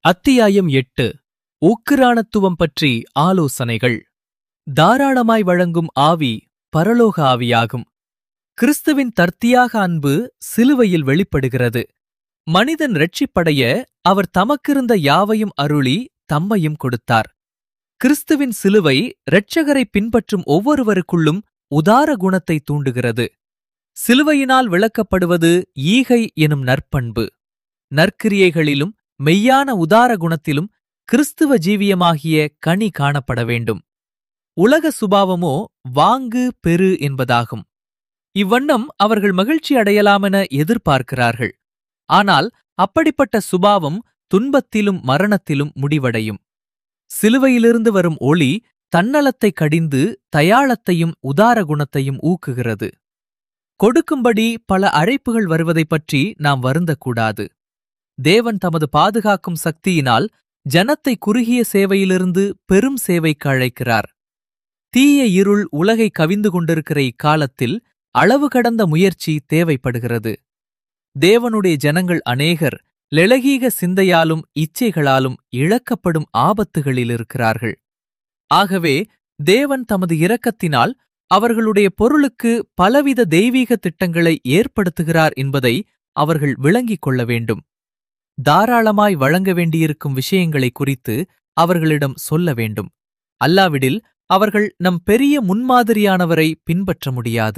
அத்தியாயம் எட்டு உக்கிரானத்துவம் பற்றி ஆலோசனைகள் தாராளமாய் வழங்கும் ஆவி பரலோக ஆவியாகும் கிறிஸ்துவின் தர்த்தியாக அன்பு சிலுவையில் வெளிப்படுகிறது மனிதன் ரட்சிப்படைய அவர் தமக்கிருந்த யாவையும் அருளி தம்மையும் கொடுத்தார் கிறிஸ்துவின் சிலுவை இரட்சகரை பின்பற்றும் ஒவ்வொருவருக்குள்ளும் உதார குணத்தை தூண்டுகிறது சிலுவையினால் விளக்கப்படுவது ஈகை எனும் நற்பண்பு நற்கிரியைகளிலும் மெய்யான உதார குணத்திலும் கிறிஸ்துவ ஜீவியமாகிய கனி காணப்பட வேண்டும் உலக சுபாவமோ வாங்கு பெறு என்பதாகும் இவ்வண்ணம் அவர்கள் மகிழ்ச்சி அடையலாமென எதிர்பார்க்கிறார்கள் ஆனால் அப்படிப்பட்ட சுபாவம் துன்பத்திலும் மரணத்திலும் முடிவடையும் சிலுவையிலிருந்து வரும் ஒளி தன்னலத்தை கடிந்து தயாளத்தையும் உதார குணத்தையும் ஊக்குகிறது கொடுக்கும்படி பல அழைப்புகள் வருவதைப் பற்றி நாம் வருந்தக்கூடாது தேவன் தமது பாதுகாக்கும் சக்தியினால் ஜனத்தை குறுகிய சேவையிலிருந்து பெரும் சேவைக்கு அழைக்கிறார் தீய இருள் உலகை கவிந்து கொண்டிருக்கிற இக்காலத்தில் அளவு கடந்த முயற்சி தேவைப்படுகிறது தேவனுடைய ஜனங்கள் அநேகர் லெளகீக சிந்தையாலும் இச்சைகளாலும் இழக்கப்படும் ஆபத்துகளில் இருக்கிறார்கள் ஆகவே தேவன் தமது இரக்கத்தினால் அவர்களுடைய பொருளுக்கு பலவித தெய்வீக திட்டங்களை ஏற்படுத்துகிறார் என்பதை அவர்கள் விளங்கிக் கொள்ள வேண்டும் தாராளமாய் வழங்க வேண்டியிருக்கும் விஷயங்களை குறித்து அவர்களிடம் சொல்ல வேண்டும் அல்லாவிடில் அவர்கள் நம் பெரிய முன்மாதிரியானவரை பின்பற்ற முடியாது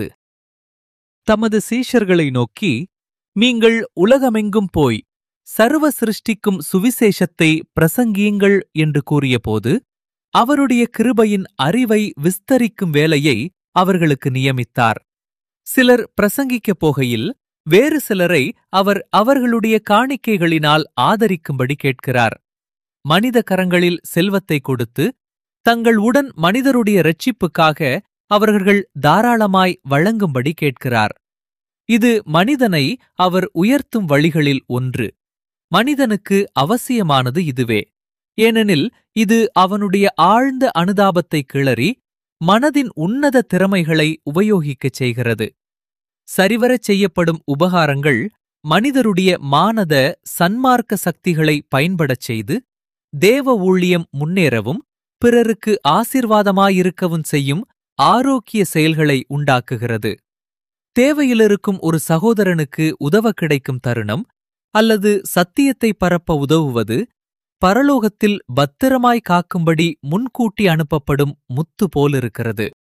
தமது சீஷர்களை நோக்கி நீங்கள் உலகமெங்கும் போய் சர்வ சிருஷ்டிக்கும் சுவிசேஷத்தை பிரசங்கியுங்கள் என்று கூறியபோது அவருடைய கிருபையின் அறிவை விஸ்தரிக்கும் வேலையை அவர்களுக்கு நியமித்தார் சிலர் பிரசங்கிக்கப் போகையில் வேறு சிலரை அவர் அவர்களுடைய காணிக்கைகளினால் ஆதரிக்கும்படி கேட்கிறார் மனித கரங்களில் செல்வத்தை கொடுத்து தங்கள் உடன் மனிதருடைய இரட்சிப்புக்காக அவர்கள் தாராளமாய் வழங்கும்படி கேட்கிறார் இது மனிதனை அவர் உயர்த்தும் வழிகளில் ஒன்று மனிதனுக்கு அவசியமானது இதுவே ஏனெனில் இது அவனுடைய ஆழ்ந்த அனுதாபத்தை கிளறி மனதின் உன்னத திறமைகளை உபயோகிக்கச் செய்கிறது சரிவரச் செய்யப்படும் உபகாரங்கள் மனிதருடைய மானத சன்மார்க்க சக்திகளை பயன்படச் செய்து தேவ ஊழியம் முன்னேறவும் பிறருக்கு ஆசிர்வாதமாயிருக்கவும் செய்யும் ஆரோக்கிய செயல்களை உண்டாக்குகிறது தேவையிலிருக்கும் ஒரு சகோதரனுக்கு உதவ கிடைக்கும் தருணம் அல்லது சத்தியத்தை பரப்ப உதவுவது பரலோகத்தில் பத்திரமாய் காக்கும்படி முன்கூட்டி அனுப்பப்படும் முத்து போலிருக்கிறது